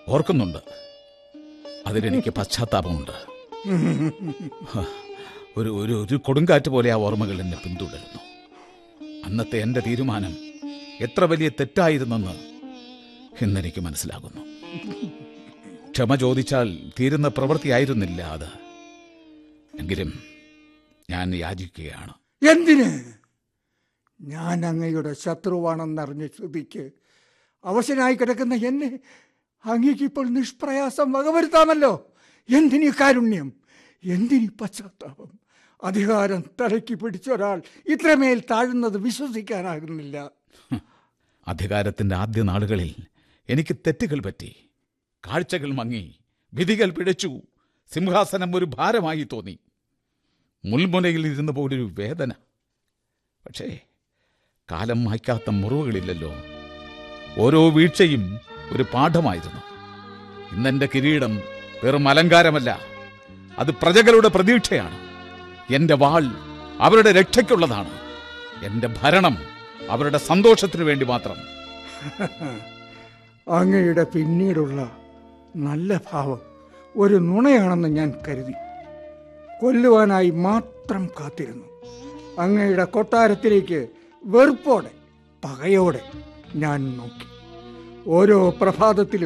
ഓർക്കുന്നുണ്ട് അതിലെനിക്ക് പശ്ചാത്താപമുണ്ട് ഹ, ഒരു ഒരു ഒരു കൊടുങ്കാറ്റ് പോലെ ആ ഓർമ്മകൾ എന്നെ പിന്തുടരുന്നു അന്നത്തെ എൻ്റെ തീരുമാനം എത്ര വലിയ തെറ്റായിരുന്നെന്ന് ഇന്നെനിക്ക് മനസ്സിലാകുന്നു ക്ഷമ ചോദിച്ചാൽ തീരുന്ന പ്രവൃത്തിയായിരുന്നില്ല അത് എങ്കിലും ഞാൻ യാചിക്കുകയാണ് എന്തിന് ഞാൻ അങ്ങയുടെ ശത്രുവാണെന്നറിഞ്ഞ ശ്രുതിക്ക് അവശനായി കിടക്കുന്ന എന്നെ അങ്ങേക്ക് ഇപ്പോൾ നിഷ്പ്രയാസം വകവരുത്താമല്ലോ എന്തിനീ കാരുണ്യം എന്തിനീ പശ്ചാത്താപം അധികാരം തലയ്ക്ക് പിടിച്ച ഒരാൾ ഇത്രമേൽ താഴുന്നത് വിശ്വസിക്കാനാകുന്നില്ല അധികാരത്തിന്റെ ആദ്യ നാളുകളിൽ എനിക്ക് തെറ്റുകൾ പറ്റി കാഴ്ചകൾ മങ്ങി വിധികൾ പിഴച്ചു സിംഹാസനം ഒരു ഭാരമായി തോന്നി മുൾമുനയിൽ ഇരുന്ന പോലൊരു വേദന പക്ഷേ കാലം മായ്ക്കാത്ത മുറിവുകളില്ലല്ലോ ഓരോ വീഴ്ചയും ഒരു പാഠമായിരുന്നു ഇന്നെന്റെ കിരീടം വെറും അലങ്കാരമല്ല അത് പ്രജകളുടെ പ്രതീക്ഷയാണ് എന്റെ വാൾ അവരുടെ രക്ഷയ്ക്കുള്ളതാണ് എന്റെ ഭരണം അവരുടെ സന്തോഷത്തിനു വേണ്ടി മാത്രം അങ്ങയുടെ പിന്നീടുള്ള നല്ല ഭാവം ഒരു നുണയാണെന്ന് ഞാൻ കരുതി കൊല്ലുവാനായി മാത്രം കാത്തിരുന്നു അങ്ങയുടെ കൊട്ടാരത്തിലേക്ക് വെറുപ്പോടെ പകയോടെ ഞാൻ നോക്കി ഓരോ പ്രഭാതത്തിലും